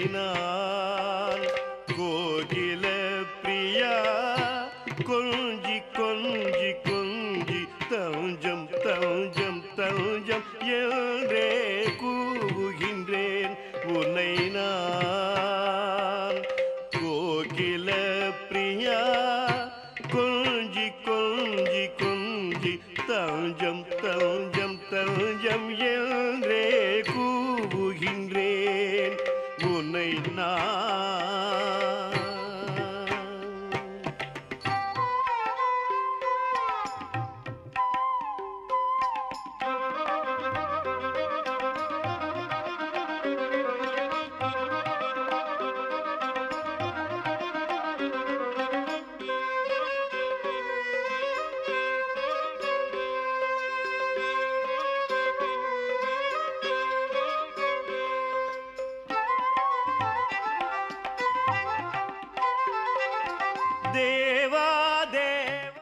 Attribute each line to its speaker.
Speaker 1: நான் கோகில பிரியா கொஞ்சி கொஞ்சி கொஞ்சி தஞ்சம் தஞ்சம் தஞ்சம் என்றே கூவுகின்றேன் உன்னை நான் கோகில பிரியா கொஞ்சி கொஞ்சி கொஞ்சி தஞ்சம் தஞ்சம் தஞ்சம் என்றே கூவுகின்றேன் உன்னை நான் தேவ